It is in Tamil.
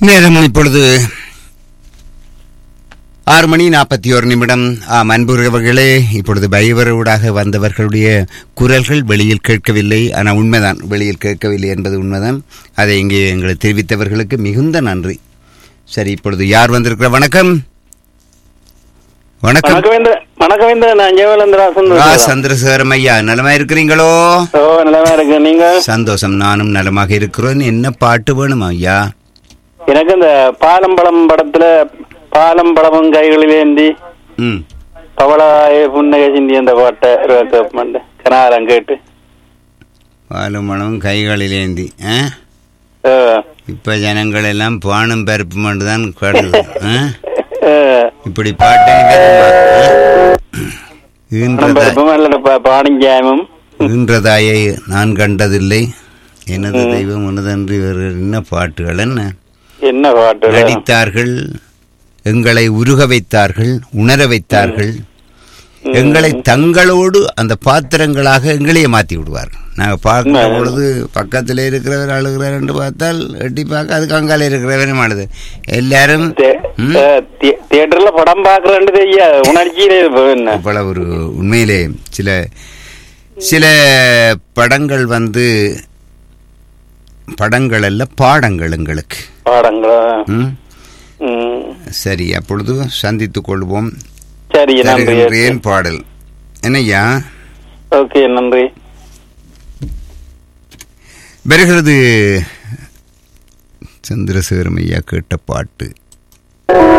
நேரம் இப்பொழுது ஆறு மணி நாற்பத்தி ஒரு நிமிடம் ஆம் அன்புறவர்களே இப்பொழுது பயவரோடாக வந்தவர்களுடைய குரல்கள் வெளியில் கேட்கவில்லை ஆனால் உண்மைதான் வெளியில் கேட்கவில்லை என்பது உண்மைதான் அதை இங்கே எங்களுக்கு தெரிவித்தவர்களுக்கு மிகுந்த நன்றி சரி இப்பொழுது யார் வந்திருக்கிற வணக்கம் வணக்கம் வணக்கவேந்திர வணக்கவேந்திர நான் ஜெயவலந்தராசன் ரா சந்திரசேகரம் ஐயா நலமா இருக்கிறீங்களோ ஓ நிலமா இருக்கு நீங்க சந்தோஷம் நானும் நலமாக இருக்கிறேன் என்ன பாட்டு வேணும் ஐயா எனக்கு இந்த பாலம்பழம் படத்துல பாலம் பழமும் கைகளில் ஏந்தி ம் பவளாய புன்னகை சிந்தி அந்த பாட்டை கேட்பேன் கனாலம் கேட்டு பாலும் மணமும் கைகளிலேந்தி ஆ ஓ, இப்ப ஜனங்கள் எல்லாம் பானும் பருப்பு மட்டும் தான் கடுது ஆ? ஓ. இப்படி பாட்டை பணம் பருப்பும் அல்லது பா- பாடிஞ்சாயமும் ஈன்றதாயை நான் கண்டதில்லை எனது தெய்வம் உனதன்று வேறு என்ன பாட்டுகள் என்ன என்ன பாட்டு நடித்தார்கள் எங்களை உருக வைத்தார்கள் உணர வைத்தார்கள் எங்களை தங்களோடு அந்த பாத்திரங்களாக எங்களையே மாத்தி விடுவார்கள் நாங்க பார்க்கிற பொழுது பக்கத்துல இருக்கிறவர் அழுகிறார் என்று பார்த்தால் எட்டி பார்க்க அதுக்கு அங்கால இருக்கிறவரும் அழுது எல்லாரும் தே- ம்? ஏ, தியே- தியேட்டர்ல படம் பாக்குறேன்னு தெரியாது உணர்ச்சியிலே இருப்போம் என்ன அவ்வளவு ஒரு உண்மையிலே சில சில படங்கள் வந்து படங்கள் அல்ல பாடங்கள் எங்களுக்கு பாடங்களா ம்? ம். சரி அப்பொழுது சந்தித்துக் கொள்வோம் சரி நன்றி தருகின்றேன் பாடல் என்னய்யா ஓகே நன்றி வருகிறது சந்திரசேகரம் ஐயா கேட்ட பாட்டு